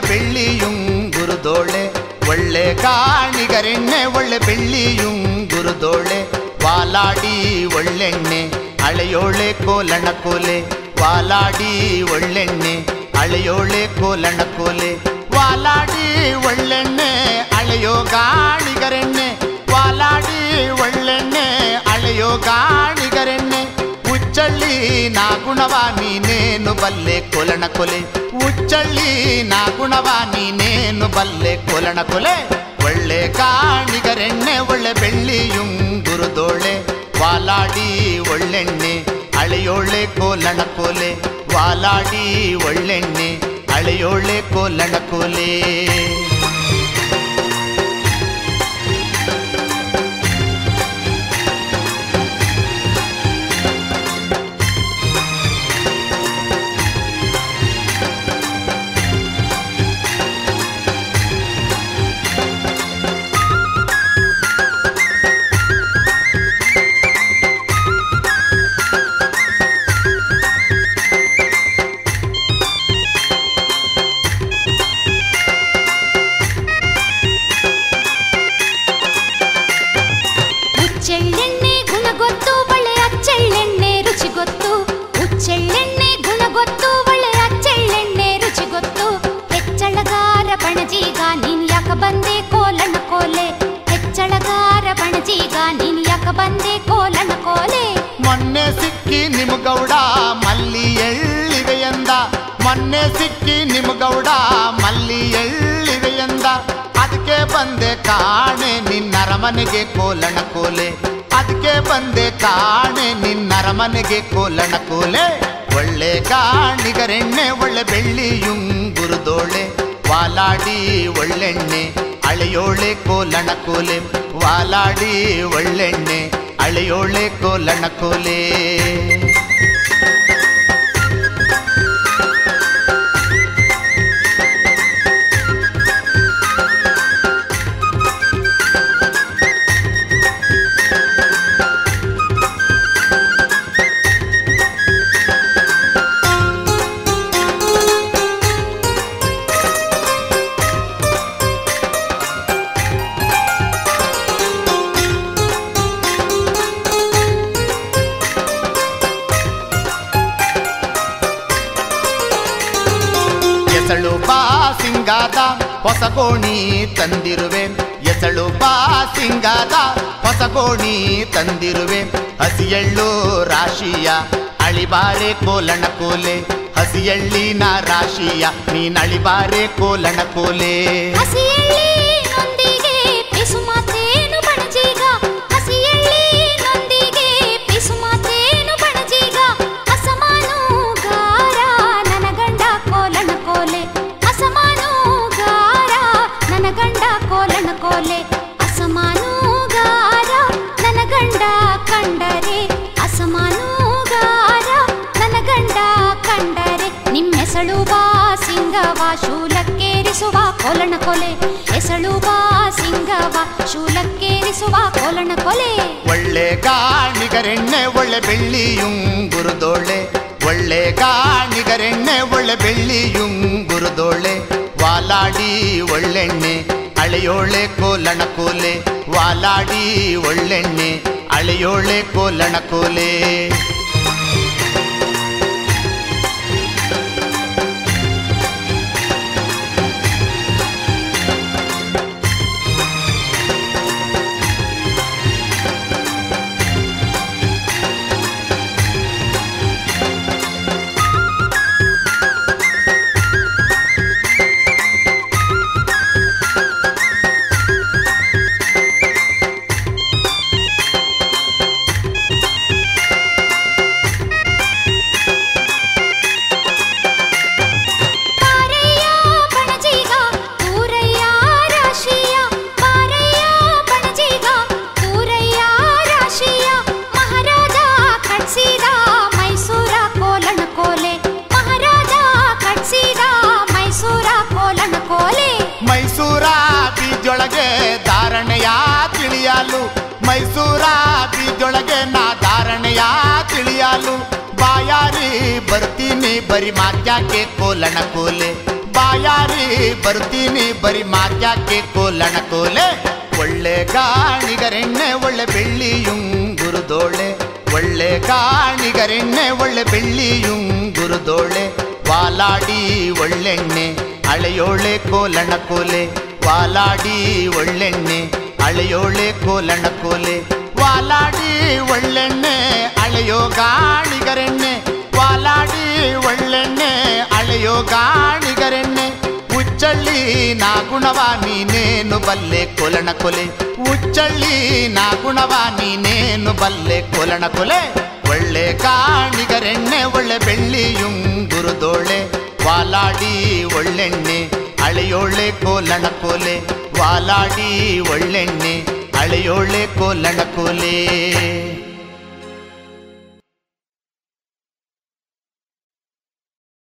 ಬೆಳ್ಳಿಯುಂಗುರುದೋಳೆ ಒಳ್ಳೆ ಕಾಣಿಗರೆಣ್ಣೆ ಒಳ್ಳೆ ಬೆಳ್ಳಿಯುಂಗುರುದೋಳೆ ವಾಲಾಡಿ ಒಳ್ಳೆಣ್ಣೆ ಅಳೆಯೋಳೆ ಕೋಲಣ ಕೋಲೆ ವಾಲಾಡಿ ಒಳ್ಳೆಣ್ಣೆ ಅಳೆಯೋಳೆ ಕೋಲಣ ಕೋಲೆ ವಾಲಾಡಿ ಒಳ್ಳೆಣ್ಣೆ ಅಳೆಯೋ ಗಾಣಿಗರೆಣ್ಣೆ ವಾಲಾಡಿ ಒಳ್ಳೆಣ್ಣೆ ಅಳೆಯೋ ಗಾಣಿಗರೆಣ್ಣೆ ಉಚ್ಚಳ್ಳಿ ನಾ ಗುಣವ ನೀನೇನು ಬಲ್ಲೆ ಕೊಲಣ ಕೊಲೆ ಉಚ್ಚಳ್ಳಿ ನಾ ಗುಣವ ನೀನೇನು ಬಲ್ಲೆ ಕೊಲಣ ಕೊಲೆ ಒಳ್ಳೆ ಕಾಣಿಗರೆಣ್ಣೆ ಒಳ್ಳೆ ಬೆಳ್ಳಿಯುಂಗುರುದೋಳೆ ವಾಲಾಡಿ ಒಳ್ಳೆಣ್ಣೆ ಅಳೆಯೋಳೆ ಕೋಲಣ ಕೋಲೆ ವಾಲಾಡಿ ಒಳ್ಳೆಣ್ಣೆ ಅಳೆಯೋಳೆ ಕೋಲಣ ಕೋಲೆ ಉಚ್ಚೆಳ್ಳೆಣ್ಣೆ ಗುಣ ಗೊತ್ತು ಒಳ್ಳೆ ಅಚ್ಚೆಳ್ಳೆಣ್ಣೆ ರುಚಿ ಗೊತ್ತು ಉಚ್ಚೆಳ್ಳೆಣ್ಣೆ ಗುಣ ಗೊತ್ತು ಒಳ್ಳೆ ಅಚ್ಚೆಳ್ಳೆಣ್ಣೆ ರುಚಿ ಗೊತ್ತು ಹೆಚ್ಚಳಗಾರ ಬಣಜೀಗ ನೀನ್ ಯಾಕ ಬಂದೆ ಕೋಲಣ ಕೋಲೆ ಹೆಚ್ಚಳಗಾರ ಬಣಜೀಗ ನೀನ್ ಯಾಕ ಬಂದೆ ಕೋಲಣ ಕೋಲೆ ಮೊನ್ನೆ ಸಿಕ್ಕಿ ನಿಮ್ಗೌಡ ಮಲ್ಲಿ ಎಳ್ಳಿವೆಯಂದ ಮೊನ್ನೆ ಸಿಕ್ಕಿ ನಿಮ್ಗೌಡ ಮಲ್ಲಿ ಎಳ್ಳಿವೆಯಂದ ಅದಕ್ಕೆ ಬಂದೆ ಕಾಣೆ ನಿನ್ನರಮನೆಗೆ ಕೋಲಣ ಕೋಲೆ ಅದಕ್ಕೆ ಬಂದೆ ಕಾಣೆ ನಿನ್ನರಮನೆಗೆ ಕೋಲಣ ಕೋಲೆ ಒಳ್ಳೆ ಕಾಣಿಗರೆಣ್ಣೆ ಒಳ್ಳೆ ಬೆಳ್ಳಿಯುಂಗುರುದೋಳೆ ವಾಲಾಡಿ ಒಳ್ಳೆಣ್ಣೆ ಅಳೆಯೋಳೆ ಕೋಲಣ ಕೋಲೆ ವಾಲಾಡಿ ಒಳ್ಳೆಣ್ಣೆ ಅಳೆಯೋಳೆ ಕೋಲಣ ಕೋಲೆ ಎಸಳು ಬಾ ಸಿಂಗಾದ ಹೊಸ ಕೋಣಿ ತಂದಿರುವೆ ಎಸಳು ಬಾ ಸಿಂಗಾದ ಹೊಸ ಕೋಣಿ ತಂದಿರುವೆ ಹಸಿಯಳ್ಳು ರಾಶಿಯ ಅಳಿಬಾರೆ ಕೋಲಣ ಕೋಲೆ ಹಸಿಯಳ್ಳಿನ ರಾಶಿಯ ನೀನಳಿಬಾರೆ ಕೋಲಣ ಕೋಲೆ ಹಸಿಯಳ್ಳಿ ನೊಂದಿಗೆ ಪಿಸು ಮಾತೇನು ಬಣಜೀಗ ಹಸಿಯಳ್ಳಿ ನೊಂದಿಗೆ ಪಿಸು ಮಾತೇನು ಬಣಜೀಗ ಅಸಮಾನುಗಾರ ನನ್ನ ಗಂಡ ಕೋಲಣ ಕೋಲೆ ಅಸಮಾನುಗಾರ ನನ್ನ ಗಂಡ ಕೋಲಣ ಕೋಲೆ ಅಸಮಾನುಗಾರ ನನ್ನ ಗಂಡ ಕಂಡರೆ ಅಸಮಾನುಗಾರ ನನ್ನ ಗಂಡ ಕಂಡರೆ ನಿಮ್ಮೆಸಳುವ ಸಿಂಗವ ಶೂಲಕ್ಕೇರಿಸುವ ಕೋಲಣ ಕೊಲೆ ಎಸಳುವ ಸಿಂಗವ ಶೂಲಕ್ಕೇರಿಸುವ ಕೋಲಣ ಕೊಲೆ ಒಳ್ಳೆ ಕಾಣಿಗರೆಣ್ಣೆ ಒಳ್ಳೆ ಬೆಳ್ಳಿಯುಂಗುರುದೋಳೆ ಒಳ್ಳೆ ಕಾಣಿಗರೆಣ್ಣೆ ಒಳ್ಳೆ ಬೆಳ್ಳಿಯುಂಗುರುದೋಳೆ ವಾಲಾಡಿ ಒಳ್ಳೆಣ್ಣೆ ಅಳೆಯೋಳೆ ಕೋಲಣ ಕೋಲೆ ವಾಲಾಡಿ ಒಳ್ಳೆಣ್ಣೆ ಅಳೆಯೋಳೆ ಕೋಲಣ ಕೋಲೆ ಪಾರಯ್ಯ ಬಣಜೀಗ ತೂರಯ್ಯ ರಾಶಿಯ ಪಾರಯ್ಯ ಬಣಜೀಗ ತೂರಯ್ಯ ರಾಶಿಯ ಮಹಾರಾಜ ಕಟ್ಸಿದ ಮೈಸೂರ ಕೋಲಣ ಕೋಲೆ ಮಹಾರಾಜ ಕಟ್ಸಿದ ಮೈಸೂರ ಕೋಲಣ ಕೋಲೆ ಮೈಸೂರ ಬೀಜೊಳಗೆ ಧಾರಣೆಯ ತಿಳಿಯಲು ಮೈಸೂರ ಬೀಜೊಳಗೆ ನಾ ಧಾರಣೆಯ ತಿಳಿಯಲು ಬಾಯಾರಿ ಬರ್ತೀನಿ ಬರಿ ಮಾತ್ಯಾಕೆ ಕೋಲಣ ಕೋಲೆ ಬಾ ಬಾಯಾರಿ ಬರ್ತೀನಿ ಬರಿ ಮಾತ್ಯಾಕೆ ಕೋಲಣ ಕೋಲೆ ಒಳ್ಳೆ ಗಾಣಿಗರೆಣ್ಣೆ ಒಳ್ಳೆ ಬೆಳ್ಳಿಯುಂಗುರುದೋಳೆ ಒಳ್ಳೆ ಗಾಣಿಗರೆಣ್ಣೆ ಒಳ್ಳೆ ಬೆಳ್ಳಿಯುಂಗುರುದೋಳೆ ವಾಲಾಡಿ ಒಳ್ಳೆಣ್ಣೆ ಅಳೆಯೋಳೆ ಕೋಲಣ ಕೋಲೆ ವಾಲಾಡಿ ಒಳ್ಳೆಣ್ಣೆ ಅಳೆಯೋಳೆ ಕೋಲಣ ಕೋಲೆ ವಾಲಾಡಿ ಒಳ್ಳೆಣ್ಣೆ ಅಳೆಯೋ ಗಾಣಿಗರೆಣ್ಣೆ ವಾಲಾಡಿ ಒಳ್ಳೆಣ್ಣೆ ಅಳೆಯೋ ಗಾಣಿಗರೆಣ್ಣೆ ಉಚ್ಚಳ್ಳಿ ನಾ ಗುಣವ ನೀನೇನು ಬಲ್ಲೆ ಕೊಲಣ ಕೊಲೆ ಉಚ್ಚಳ್ಳಿ ನಾ ಗುಣವ ನೀನೇನು ಬಲ್ಲೆ ಕೊಲಣ ಕೊಲೆ ಒಳ್ಳೆ ಕಾಣಿಗರೆಣ್ಣೆ ಒಳ್ಳೆ ಬೆಳ್ಳಿಯುಂಗುರುದೋಳೆ ವಾಲಾಡಿ ಒಳ್ಳೆಣ್ಣೆ ಅಳೆಯೋಳೆ ಕೋಲಣ ಕೋಲೆ ವಾಲಾಡಿ ಒಳ್ಳೆಣ್ಣೆ ಅಳೆಯೋಳೆ ಕೋಲಣ ಕೋಲೆ